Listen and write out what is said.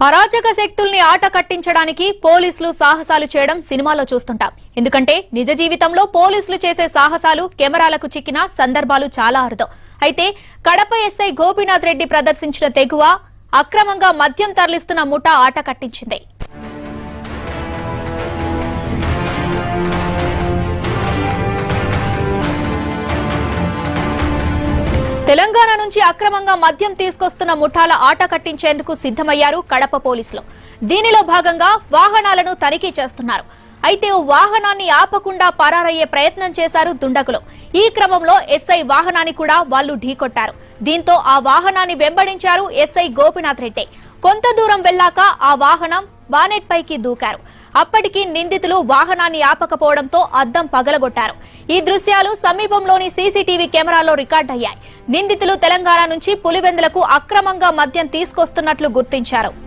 అరాచక శక్తుల్ని ఆట కట్టించడానికి పోలీసులు సాహసాలు చేయడం సినిమాలో చూస్తుంటాం ఎందుకంటే నిజ జీవితంలో పోలీసులు చేసే సాహసాలు కెమెరాలకు చిక్కిన సందర్భాలు చాలా అరుదు అయితే కడప ఎస్ఐ గోపీనాథ్ రెడ్డి ప్రదర్శించిన తెగువ అక్రమంగా మద్యం తరలిస్తున్న ముఠా ఆట కట్టించింది తెలంగాణ నుంచి అక్రమంగా మద్యం తీసుకొస్తున్న ముఠాల ఆట కట్టించేందుకు సిద్దమయ్యారు కడప పోలీసులు దీనిలో భాగంగా వాహనాలను తనిఖీ చేస్తున్నారు అయితే ఓ వాహనాన్ని ఆపకుండా పరారయ్యే ప్రయత్నం చేశారు దుండగులు ఈ క్రమంలో ఎస్ఐ వాహనాన్ని కూడా వాళ్లు ఢీకొట్టారు దీంతో ఆ వాహనాన్ని వెంబడించారు ఎస్ఐ గోపినాథ్ రెడ్డి కొంత దూరం వెళ్లాక ఆ వాహనం బానెట్ పైకి దూకారు అప్పటికి నిందితులు వాహనాన్ని ఆపకపోవడంతో అద్దం పగలగొట్టారు ఈ దృశ్యాలు సమీపంలోని సీసీటీవీ కెమెరాలో రికార్డయ్యాయి నిందితులు తెలంగాణ నుంచి పులివెందులకు అక్రమంగా మద్యం తీసుకొస్తున్నట్లు గుర్తించారు